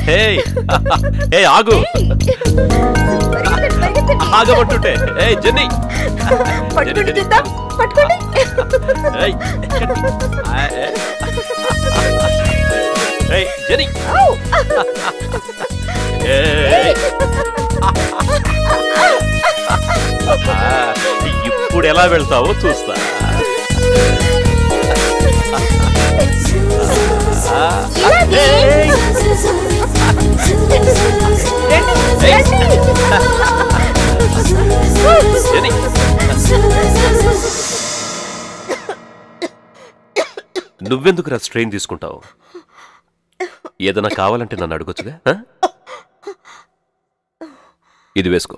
హే హే ఆగు ఆగబట్టుంటే ఏ జెన్నీ పట్టుకోండి చూద్దాం పట్టుకోండి ఏయ్ ఆ, ఏ. ఏయ్ జెన్నీ ఏయ్. ఆ, ఇప్పుడు ఎలా వెళ్తావో చూస్తా ఆ, ఏయ్. జెన్నీ నువ్వెందుకు స్ట్రెయిన్ తీసుకుంటావు ఏదైనా కావాలంటే నన్ను అడగొచ్చుగా ఆ? ఇది వేసుకో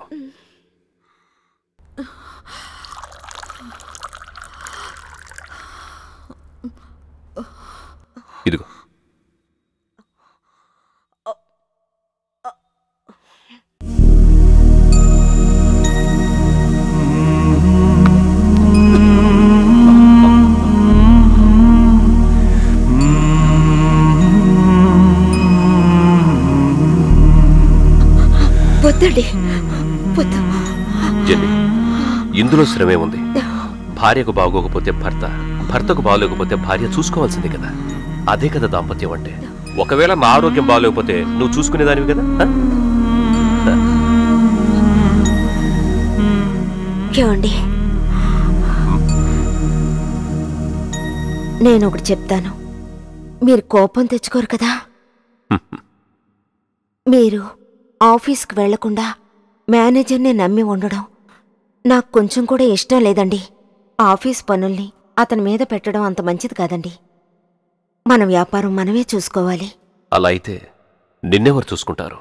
ఇదిగో వద్దండి వద్దు జెన్నీ ఇందులో శ్రమే ఉంది భార్యకు బాగోకపోతే భర్త భర్తకు బాగోలేకపోతే భార్య చూసుకోవాల్సిందే కదా అదే కదా దాంపత్యం అంటే ఒకవేళ నా ఆరోగ్యం బాగోలేకపోతే నువ్వు చూసుకునేదానివి కదా ఆ? ఏమండి నేను ఒకటి చెప్తాను మీరు కోపం తెచ్చుకోరు కదా మీరు ఆఫీస్కి వెళ్లకుండా మేనేజర్ని నమ్మి ఉండడం నాకు కొంచెం కూడా ఇష్టం లేదండి ఆఫీస్ పనుల్ని అతని మీద పెట్టడం అంత మంచిది కాదండి మన వ్యాపారం మనమే చూసుకోవాలి అలా అయితే నిన్నెవరు చూసుకుంటారు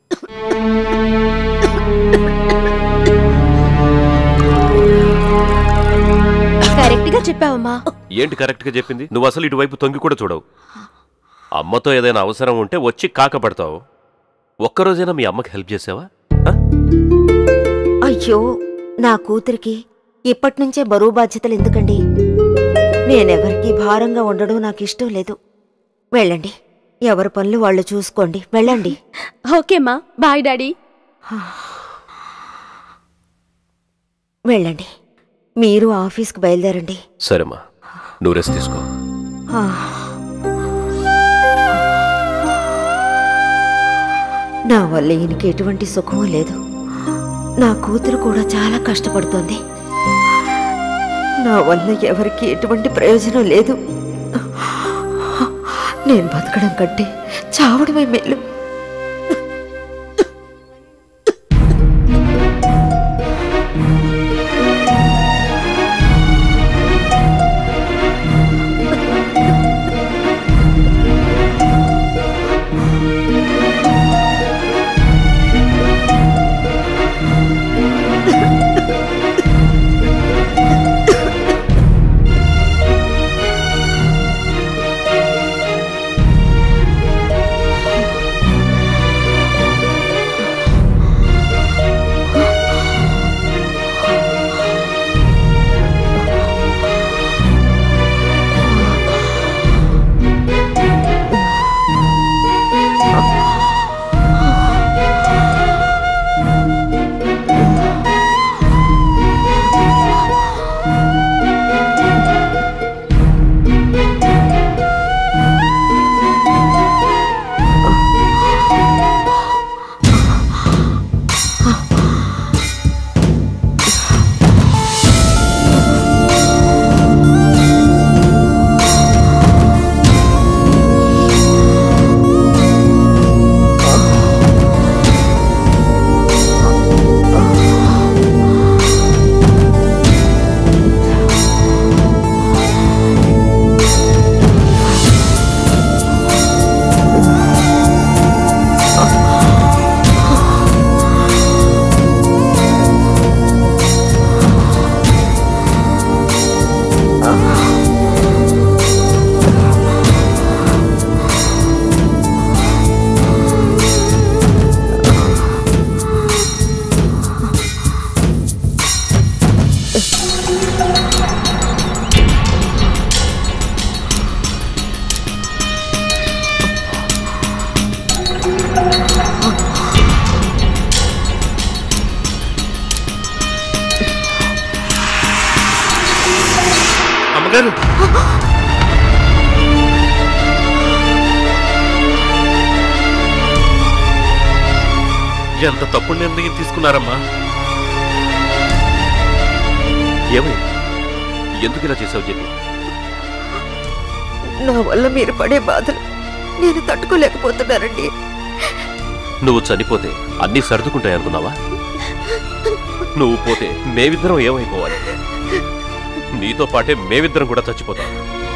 కరెక్ట్ గా చెప్పావమ్మా ఏంటి కరెక్ట్గా చెప్పింది నువ్వు అసలు ఇటువైపు తొంగి కూడా చూడవు అమ్మతో ఏదైనా అవసరం ఉంటే వచ్చి కాకపడతావు ఒక్కరోజైనా మీ అమ్మకి హెల్ప్ చేసావా ఆ? అయ్యో నా కూతురికి ఇప్పటినుంచే బరువు బాధ్యతలు ఎందుకండి నేనెవరికీ భారంగా ఉండడం నాకు ఇష్టం లేదు వెళ్ళండి ఎవరి పనులు వాళ్ళు చూసుకోండి వెళ్ళండి ఓకేమ్మా బాయ్ డాడీ వెళ్ళండి మీరు ఆఫీస్కి బయలుదేరండి సరేమ్మా నువ్వు రెస్ట్ తీసుకో ఆ. నా వల్ల ఈయనకి ఎటువంటి సుఖమూ లేదు నా కూతురు కూడా చాలా కష్టపడుతోంది నా వల్ల ఎవరికి ఎటువంటి ప్రయోజనం లేదు నేను బతకడం కంటే చావడమే మేలు ఎంత తప్పుడు నిర్ణయం తీసుకున్నారమ్మా ఏమైంది ఎందుకు ఇలా చేసావు జెన్నీ నా వల్ల మీరు పడే బాధలు నేను తట్టుకోలేకపోతున్నానండి నువ్వు చనిపోతే అన్నీ సర్దుకుంటాయనుకున్నావా నువ్వు పోతే మేమిద్దరం ఏమైపోవాలి నీతో పాటే మేమిద్దరం కూడా చచ్చిపోతాం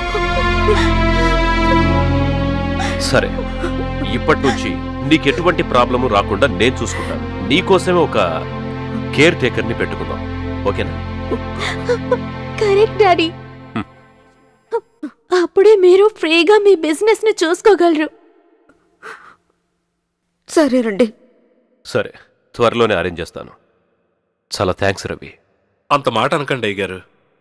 సరే ఇప్పటి నుంచి నీకెటువంటి ప్రాబ్లము రాకుండా నేను చూసుకుంటాను నీకోసమే ఒక కేర్ టేకర్ని పెట్టుకుందాం ఓకేనా కరెక్ట్ డాడీ హ్మ్. అప్పుడే మీరు ఫ్రీగా మీ బిజినెస్ ని చూసుకోగలరు సరేనండి సరే త్వరలోనే అరేంజ్ చేస్తాను చాలా థ్యాంక్స్ రవి అంత మాట అనకండి అయ్యగారు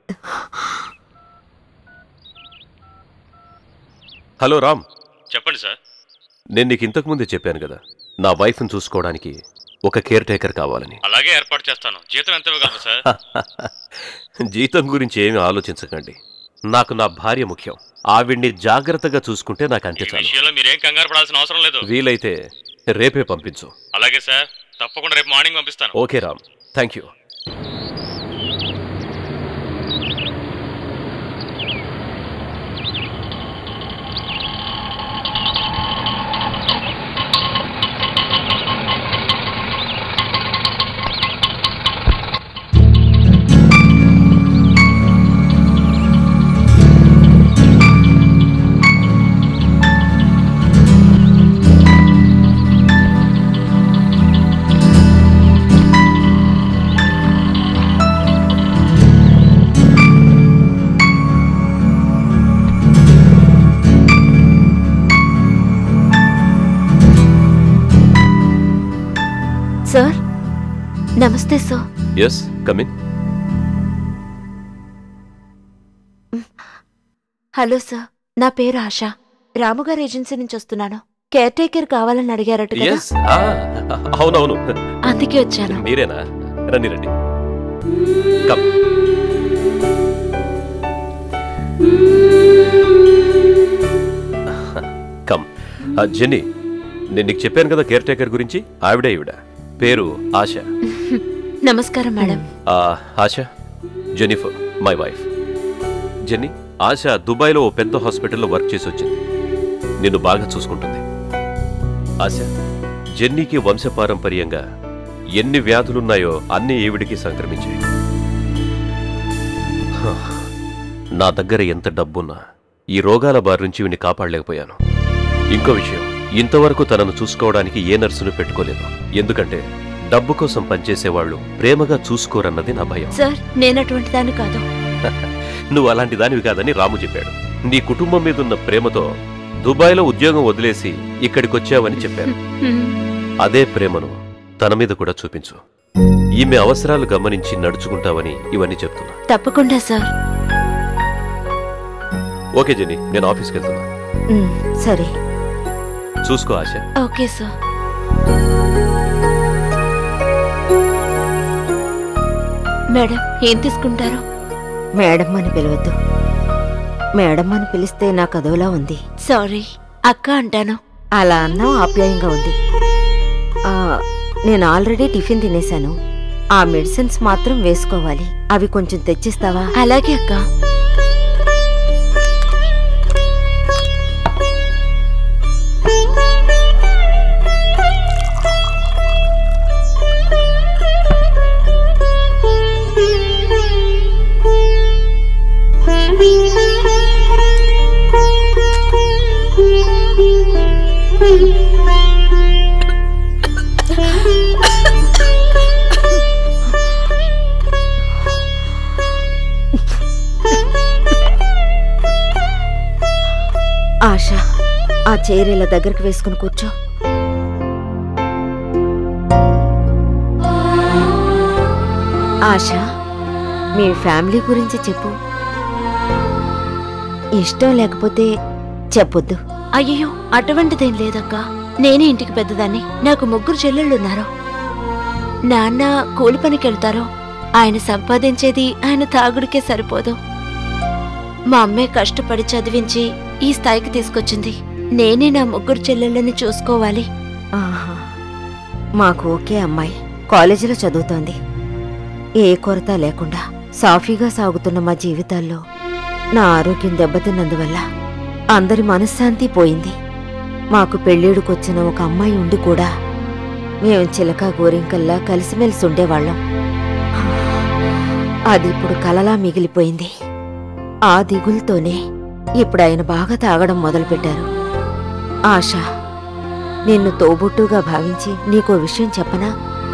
హలో రామ్ చెప్పండి సార్ నేను నీకు ఇంతకు ముందే చెప్పాను కదా నా వైఫ్ని చూసుకోవడానికి ఒక కేర్ టేకర్ కావాలని అలాగే ఏర్పాటు చేస్తాను జీతం ఎంత ఇవ్వగలరు సార్ జీతం గురించి ఏమీ ఆలోచించకండి నాకు నా భార్య ముఖ్యం ఆవిడ్ని జాగ్రత్తగా చూసుకుంటే నాకు అంతే ఈ చాలు విషయంలో మీరేం కంగారు పడాల్సిన అవసరం లేదు వీలైతే రేపే పంపించు అలాగే సార్ తప్పకుండా రేపు మార్నింగ్ పంపిస్తాను okay Ram thank you sir నమస్తే sir yes come in hello sir నా పేరు ఆశ రాముగారు ఏజెన్సీ నుంచి వస్తున్నాను కేర్ టేకర్ కావాలని అడిగారట కదా ఎస్ అవునవును అందుకే వచ్చాను మీరేనా రండి రండి కమ్ కమ్ ఆ, జెన్నీ నేను నీకు చెప్పాను కదా కేర్ టేకర్ గురించి ఆవిడే ఈవిడ పేరు ఆశ నమస్కారం మేడం ఆ, Asha Jennifer my wife Jenny Asha దుబాయ్లో ఓ పెద్ద హాస్పిటల్లో వర్క్ చేసి వచ్చింది నిన్ను బాగా చూసుకుంటుంది ఆశ జెన్నీకి వంశపారంపర్యంగా ఎన్ని వ్యాధులున్నాయో అన్ని ఈవిడికి సంక్రమించాయి హ, నా దగ్గర ఎంత డబ్బున్నా ఈ రోగాల బారి నుంచి ఈవిని కాపాడలేకపోయాను ఇంకో విషయం ఇంతవరకు తనను చూసుకోవడానికి ఏ నర్సును పెట్టుకోలేదు ఎందుకంటే డబ్బు కోసం పనిచేసేవాళ్ళు ప్రేమగా చూసుకోరన్నది నా భయం సార్ నేను అటువంటి దాన్ని కాదు నువ్వు అలాంటి దానివి కాదని రాము చెప్పాడు నీ కుటుంబం మీద ఉన్న ప్రేమతో దుబాయ్లో ఉద్యోగం వదిలేసి ఇక్కడికొచ్చావని చెప్పాను హ్మ్. అదే ప్రేమను తన మీద కూడా చూపించు ఈమె అవసరాలు గమనించి నడుచుకుంటావని ఇవన్నీ చెప్తున్నా తప్పకుండా సార్ ఓకే జెనీ నేను ఆఫీస్కి వెళ్తున్నా ఉమ్, సరే చూసుకో ఆశ ఓకే సార్ మేడం ఏం తీసుకుంటారు మేడం అని పిలవద్దు మేడం అని పిలిస్తే నాకు అదోలా ఉంది సారీ అక్క అంటాను అలా అన్నా ఆప్యాయంగా ఉంది ఆ, నేను ఆల్రెడీ టిఫిన్ తినేశాను ఆ మెడిసిన్స్ మాత్రం వేసుకోవాలి అవి కొంచెం తెచ్చిస్తావా అలాగే అక్క ఆశ ఆ చైర్ ఇలా దగ్గరికి వేసుకుని కూర్చో ఆశ మీ ఫ్యామిలీ గురించి చెప్పు ఇష్టం లేకపోతే చెప్పొద్దు అయ్యో అటువంటిదేం లేదక్క నేనే ఇంటికి పెద్దదాన్ని నాకు ముగ్గురు చెల్లెళ్ళున్నారు నాన్న కూలి పనికి వెళ్తారు ఆయన సంపాదించేది ఆయన తాగుడికే సరిపోదు మా అమ్మే కష్టపడి చదివించి ఈ స్థాయికి తీసుకొచ్చింది నేనే నా ముగ్గురు చెల్లెళ్ళని చూసుకోవాలి మాకు ఒకే అమ్మాయి కాలేజీలో చదువుతోంది ఏ కొరత లేకుండా సాఫీగా సాగుతున్న మా జీవితాల్లో నా ఆరోగ్యం దెబ్బతిన్నందువల్ల అందరి మనశ్శాంతి పోయింది మాకు పెళ్ళిడుకొచ్చిన ఒక అమ్మాయి ఉండి కూడా మేము చిలక గోరింకల్లా కలిసిమెలిసి ఉండేవాళ్ళం అది ఇప్పుడు కలలా మిగిలిపోయింది ఆ దిగులతోనే ఇప్పుడు ఆయన బాగా తాగడం మొదలుపెట్టారు ఆశ నిన్ను తోబుట్టుగా భావించి నీకో విషయం చెప్పనా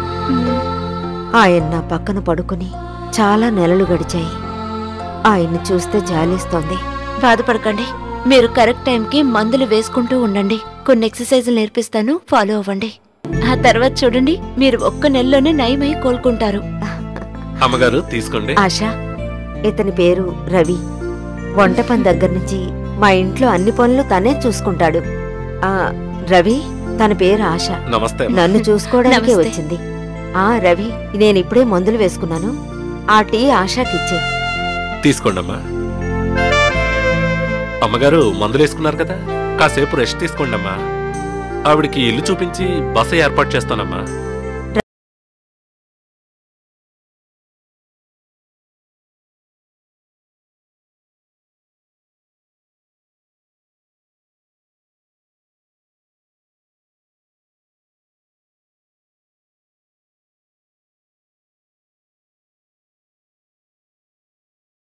ఆయన నా పక్కన పడుకుని చాలా నెలలు గడిచాయి ఆయన్ని చూస్తే జాలేస్తోంది బాధపడకండి మీరు కరెక్ట్ టైంకి మందులు వేసుకుంటూ ఉండండి కొన్ని ఎక్సర్సైజులు నేర్పిస్తాను ఫాలో అవ్వండి ఆ తర్వాత చూడండి మీరు ఒక్క నెలలోనే నయమై కోలుకుంటారు అమ్మగారు తీసుకోండి ఆశ ఇతని పేరు రవి వంట పని దగ్గర నుంచి మా ఇంట్లో అన్ని పనులు తనే చూసుకుంటాడు ఆ రవి తన పేరు ఆశ నమస్తే అమ్మా. నన్ను చూసుకోవడానికే నమస్తే. వచ్చింది ఆ రవి నేను ఇప్పుడే మందులు వేసుకున్నాను ఆ టీ ఆశాకిచ్చే తీసుకోండి అమ్మా అమ్మగారు మందులు వేసుకున్నారు కదా కాసేపు రెస్ట్ తీసుకోండి అమ్మా ఆవిడికి ఇల్లు చూపించి బస ఏర్పాటు చేస్తానమ్మా